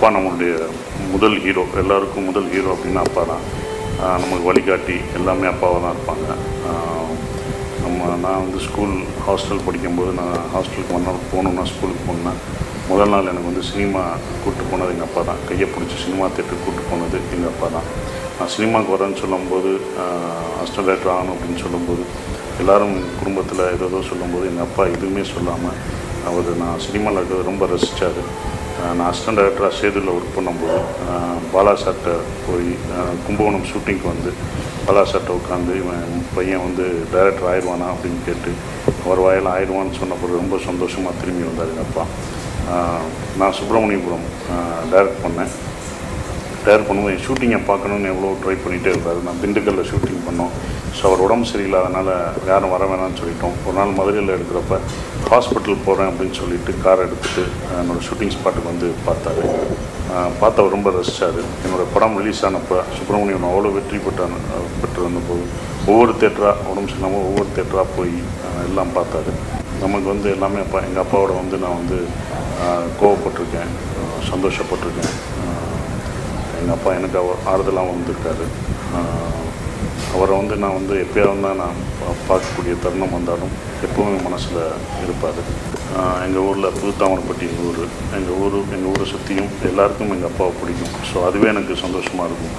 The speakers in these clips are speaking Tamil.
அப்பா நம்மளுடைய முதல் ஹீரோ எல்லாருக்கும் முதல் ஹீரோ அப்படின்னா அப்பா தான் ஆஹ் நமக்கு வழிகாட்டி எல்லாமே அப்பாவாக தான் இருப்பாங்க ஆஹ் நம்ம நான் வந்து ஸ்கூல் ஹாஸ்டல் படிக்கும்போது நான் ஹாஸ்டலுக்கு ஒரு நாள் போகணுன்னா ஸ்கூலுக்கு போனேன்னா முதல் நாள் எனக்கு வந்து சினிமா கூப்பிட்டு போனது எங்கள் அப்பா தான் கையை பிடிச்சி சினிமா தேட்டருக்கு கூப்பிட்டு போனது எங்கள் அப்பா தான் நான் சினிமாவுக்கு வரேன்னு சொல்லும்போது அசிஸ்டன்ட் டேரக்டர் ஆகணும் அப்படின்னு சொல்லும்போது எல்லாரும் குடும்பத்தில் ஏதோ ஏதோ சொல்லும்போது எங்கள் அப்பா எதுவுமே சொல்லாமல் அவர் நான் சினிமாவில் இருக்கிறது ரொம்ப ரசித்தார் நான் அசிஸ்டன்ட் டேரக்டராக சேதுவில் ஒர்க் பண்ணும்போது ஆஹ் பாலா சார்கிட்ட போய் ஆஹ் கும்பகோணம் ஷூட்டிங்க்கு வந்து பாலா சார்கிட்ட உட்காந்து இவன் பையன் வந்து டைரக்டர் ஆயிடுவானா அப்படின்னு கேட்டு அவர் வாயில் ஆயிடுவான்னு சொன்னப்போ ரொம்ப சந்தோஷமாக திரும்பி வந்தார் எங்கள் அப்பா ஆஹ் நான் சுப்பிரமணியபுரம் டைரக்ட் பண்ணேன் டைரக்ட் பண்ணும்போது ஷூட்டிங்கை பார்க்கணுன்னு எவ்வளோ ட்ரை பண்ணிகிட்டே இருந்தார் நான் திண்டுக்கல்லில் ஷூட்டிங் பண்ணோம் ஸோ அவர் உடம்பு சரியில்லாதனால யாரும் வர வேணாம்னு சொல்லிட்டோம் ஒரு நாள் மதுரையில் எடுக்கிறப்ப ஹாஸ்பிட்டல் போகிறேன் அப்படின்னு சொல்லிட்டு கார் எடுத்துகிட்டு என்னோடய ஷூட்டிங் ஸ்பாட்டுக்கு வந்து பார்த்தாரு ஆஹ் பார்த்து அவர் ரொம்ப ரசித்தார் என்னோடய படம் ரிலீஸ் ஆனப்போ சுப்பிரமணியம் அவ்வளோ வெற்றி பெற்றான் பெற்று வந்தபோது ஒவ்வொரு தேட்டராக உடம்பு சரியில்லாமல் ஒவ்வொரு தேட்டராக போய் ஆஹ் எல்லாம் பார்த்தாரு நமக்கு வந்து எல்லாமே அப்பா எங்கள் அப்பாவோட வந்து நான் வந்து ஆஹ் கோவப்பட்டிருக்கேன் ஆஹ் சந்தோஷப்பட்டிருக்கேன் ஆஹ் எங்கள் அப்பா எனக்கு அவர் ஆறுதலாக வந்திருக்காரு ஆஹ் அவரை வந்து நான் வந்து எப்பயாவது தான் நான் பா- பார்க்கக்கூடிய தருணம் வந்தாலும் எப்பவுமே மனசில் இருப்பார் எங்கள் ஊரில் புதுத்தாமரைப்பட்டி எங்கள் ஊர் எங்கள் ஊர் எங்கள் ஊரை சுற்றியும் எல்லாருக்கும் எங்கள் அப்பாவை பிடிக்கும் ஸோ அதுவே எனக்கு சந்தோஷமாக இருக்கும்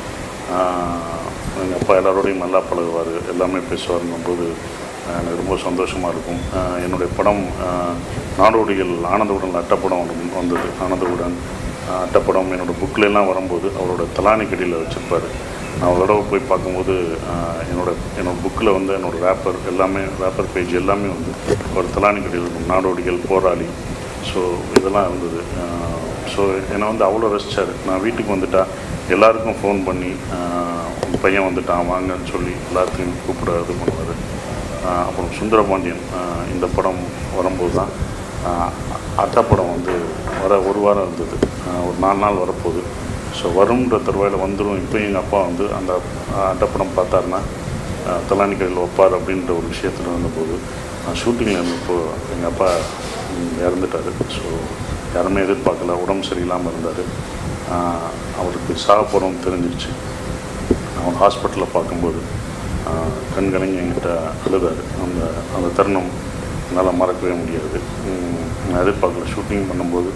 எங்கள் அப்பா எல்லாரோடையும் நல்லா பழகுவார் எல்லாமே பேசுவாருங்கும் போது ஆஹ் எனக்கு ரொம்ப சந்தோஷமாக இருக்கும் ஆஹ் என்னுடைய படம் ஆஹ் நாடோடிகள் ஆனந்தவுடன் அட்டப்படம் வந்து- வந்தது ஆனந்தவுடன் ஆஹ் அட்டப்படம் என்னோடய புக்கில் எல்லாம் வரும்போது அவரோட தலானி கடியில் வச்சுருப்பார் நான் ஒரு தடவை போய் பார்க்கும்போது ஆஹ் என்னோட என்னோட புக்கில் வந்து என்னோடய ரேப்பர் எல்லாமே ரேப்பர் பேஜ் எல்லாமே வந்து ஒரு தலானி கடியில் இருக்கும் நாடோடிகள் போராளி ஸோ இதெல்லாம் இருந்தது ஸோ என்னை வந்து அவ்வளோ ரசித்தார் நான் வீட்டுக்கு வந்துட்டா எல்லாருக்கும் ஃபோன் பண்ணி ஆஹ் உங்க பையன் வந்துட்டான் வாங்கன்னு சொல்லி எல்லாத்தையும் கூப்பிட இது பண்ணுவார் அப்புறம் சுந்தரபாண்டியன் ஆஹ் இந்த படம் வரும்போது தான் ஆஹ் அட்டப்படம் வந்து வர ஒரு வாரம் இருந்தது ஆஹ் ஒரு நாலு நாள் வரப்போகுது ஸோ வரும்ன்ற தருவாயில் வந்துடும் இப்போ எங்கள் அப்பா வந்து அந்த ஆஹ் அட்டப்படம் பார்த்தாருன்னா ஆஹ் தலானி கையில் வைப்பார் அப்படின்ற ஒரு விஷயத்தில் இருந்தபோது நான் ஷூட்டிங்கில் இருந்தப்போ எங்கள் அப்பா ம், இறந்துட்டார் ஸோ யாருமே எதிர்பார்க்கல உடம்பு சரியில்லாமல் இருந்தார் அவருக்கு சாக போகிறோம் தெரிஞ்சிருச்சு அவன் ஹாஸ்பிட்டலில் பார்க்கும்போது ஆஹ், கண் கலங்கி என்கிட்ட அழுதாரு அந்த அந்த தருணம் என்னால் மறக்கவே முடியாது உம், நான் எதிர்பார்க்கல ஷூட்டிங் பண்ணும்போது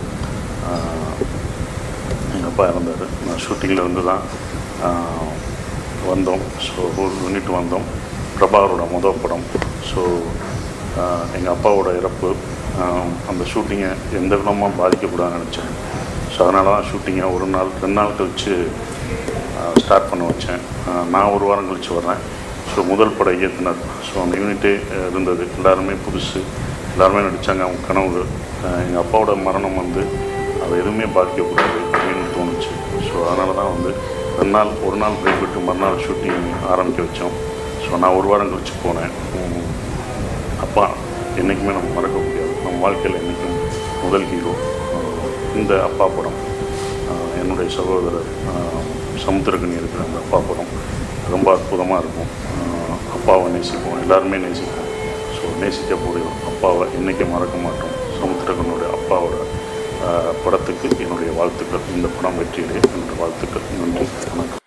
எங்கள் அப்பா இறந்தார் நான் ஷூட்டிங்கில் இருந்து தான் ஆஹ், வந்தோம் ஸோ ஒரு யூனிட் வந்தோம் பிரபாகரோட மொதல் படம் ஸோ எங்கள் அப்பாவோட இறப்பு ஆஹ், அந்த ஷூட்டிங்கை எந்த விதமாக பாதிக்கக்கூடாதுன்னு நினச்சேன் ஸோ அதனால தான் ஷூட்டிங்கை ஒரு நாள் ரெண்டு நாள் கழித்து ஸ்டார்ட் பண்ண வச்சேன் ஆஹ் நான் ஒரு வாரம் கழித்து வர்றேன் ஸோ முதல் பட இயக்குனர் ஸோ அந்த யூனிட்டே அஹ், இருந்தது எல்லாருமே புதுசு எல்லாருமே நடித்தாங்க அவங்க கனவு எங்கள் அப்பாவோட மரணம் வந்து அதை எதுவுமே பாதிக்கக்கூடாது அப்படின்னு தோணுச்சு ஸோ அதனால தான் வந்து ரெண்டு நாள் ஒரு நாள் பிரேக் விட்டு மறுநாள் ஷூட்டிங் ஆரம்பிக்க வச்சோம் ஸோ நான் ஒரு வாரம் கழித்து போனேன் உம், அப்பா என்றைக்குமே நம்ம மறக்க முடியாது நம்ம வாழ்க்கையில் என்றைக்கும் முதல் ஹீரோ இந்த அப்பா படம் ஆஹ் என்னுடைய சகோதரர் ஆஹ் சமுத்திரக்கனி இருக்கிற அந்த அப்பா படம் ரொம்ப அற்புதமாக இருக்கும் ஆஹ் அப்பாவை நேசிப்போம் எல்லாருமே நேசிப்போம் ஸோ நேசிக்கக்கூடிய அப்பாவை என்றைக்கும் மறக்க மாட்டோம் சமுத்திரக்கனுடைய அப்பாவோட ஆஹ் படத்துக்கு என்னுடைய வாழ்த்துக்கள் இந்த படம் வெற்றியிலே என்னுடைய வாழ்த்துக்கள் நன்றி வணக்கம்